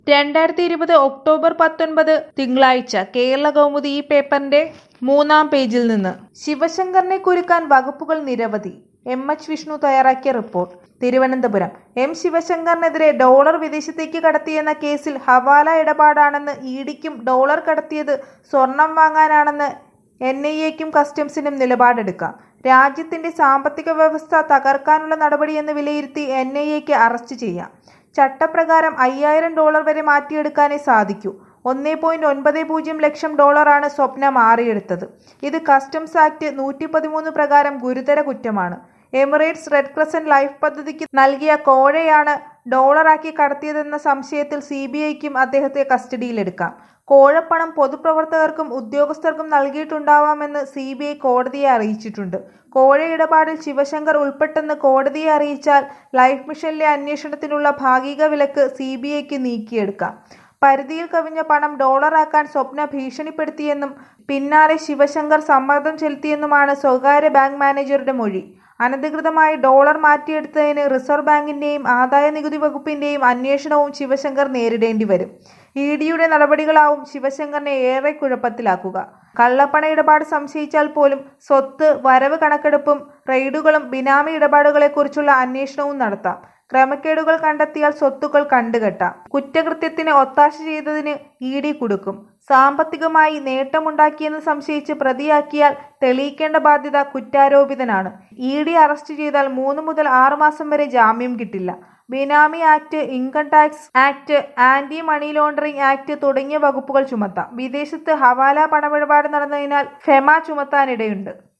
രണ്ടായിരത്തി ഇരുപത് ഒക്ടോബർ പത്തൊൻപത് തിങ്കളാഴ്ച കേരള കൗമുദി ഈ പേപ്പറിന്റെ മൂന്നാം പേജിൽ നിന്ന് ശിവശങ്കറിനെ കുരുക്കാൻ വകുപ്പുകൾ നിരവധി എം എച്ച് വിഷ്ണു തയ്യാറാക്കിയ റിപ്പോർട്ട് തിരുവനന്തപുരം എം ശിവശങ്കറിനെതിരെ ഡോളർ വിദേശത്തേക്ക് കടത്തിയെന്ന കേസിൽ ഹവാല ഇടപാടാണെന്ന് ഇഡിക്കും ഡോളർ കടത്തിയത് സ്വർണം വാങ്ങാനാണെന്ന് എൻ ഐ എക്കും കസ്റ്റംസിനും നിലപാടെടുക്കാം രാജ്യത്തിന്റെ സാമ്പത്തിക വ്യവസ്ഥ തകർക്കാനുള്ള നടപടിയെന്ന് വിലയിരുത്തി എൻ ഐ എക്ക് അറസ്റ്റ് ചെയ്യാം ചട്ടപ്രകാരം അയ്യായിരം ഡോളർ വരെ മാറ്റിയെടുക്കാനേ സാധിക്കൂ ഒന്നേ പോയിന്റ് ഒൻപത് പൂജ്യം ലക്ഷം ഡോളറാണ് സ്വപ്ന മാറിയെടുത്തത് ഇത് കസ്റ്റംസ് ആക്ട് നൂറ്റി പതിമൂന്ന് പ്രകാരം ഗുരുതര കുറ്റമാണ് എമിറേറ്റ്സ് റെഡ് ക്രസന്റ് ലൈഫ് പദ്ധതിക്ക് നൽകിയ കോഴയാണ് ഡോളറാക്കി കടത്തിയതെന്ന സംശയത്തിൽ സി ബി ഐക്കും അദ്ദേഹത്തെ കസ്റ്റഡിയിലെടുക്കാം കോഴപ്പണം പൊതുപ്രവർത്തകർക്കും ഉദ്യോഗസ്ഥർക്കും നൽകിയിട്ടുണ്ടാവാമെന്ന് സി ബി ഐ കോടതിയെ അറിയിച്ചിട്ടുണ്ട് കോഴ ഇടപാടിൽ ശിവശങ്കർ ഉൾപ്പെട്ടെന്ന് കോടതിയെ അറിയിച്ചാൽ ലൈഫ് മിഷനിലെ അന്വേഷണത്തിനുള്ള ഭാഗിക വിലക്ക് സി ബി ഐക്ക് നീക്കിയെടുക്കാം പരിധിയിൽ കവിഞ്ഞ പണം ഡോളറാക്കാൻ സ്വപ്ന ഭീഷണിപ്പെടുത്തിയെന്നും പിന്നാലെ ശിവശങ്കർ സമ്മർദ്ദം ചെലുത്തിയെന്നുമാണ് സ്വകാര്യ ബാങ്ക് മാനേജറുടെ മൊഴി അനധികൃതമായി ഡോളർ മാറ്റിയെടുത്തതിന് റിസർവ് ബാങ്കിന്റെയും ആദായ നികുതി വകുപ്പിന്റെയും അന്വേഷണവും ശിവശങ്കർ നേരിടേണ്ടി വരും ഇ ഡിയുടെ നടപടികളാവും ശിവശങ്കറിനെ ഏറെ കുഴപ്പത്തിലാക്കുക കള്ളപ്പണ ഇടപാട് സംശയിച്ചാൽ പോലും സ്വത്ത് വരവ് കണക്കെടുപ്പും റെയ്ഡുകളും ബിനാമി ഇടപാടുകളെക്കുറിച്ചുള്ള അന്വേഷണവും നടത്താം ക്രമക്കേടുകൾ കണ്ടെത്തിയാൽ സ്വത്തുക്കൾ കണ്ടുകെട്ടാം കുറ്റകൃത്യത്തിന് ഒത്താശ ചെയ്തതിന് ഇ ഡി കൊടുക്കും സാമ്പത്തികമായി നേട്ടമുണ്ടാക്കിയെന്ന് സംശയിച്ച് പ്രതിയാക്കിയാൽ തെളിയിക്കേണ്ട ബാധ്യത കുറ്റാരോപിതനാണ് ഇ ഡി അറസ്റ്റ് ചെയ്താൽ മൂന്ന് മുതൽ ആറ് മാസം വരെ ജാമ്യം കിട്ടില്ല benami act income tax act anti money laundering act തുടങ്ങിയ വകുപ്പുകൾ ചുമത്താം വിദേശത്ത് ഹവാല പണമിടപാട് നടന്നതിനാൽ ഫെമ ചുമത്താനിടയുണ്ട്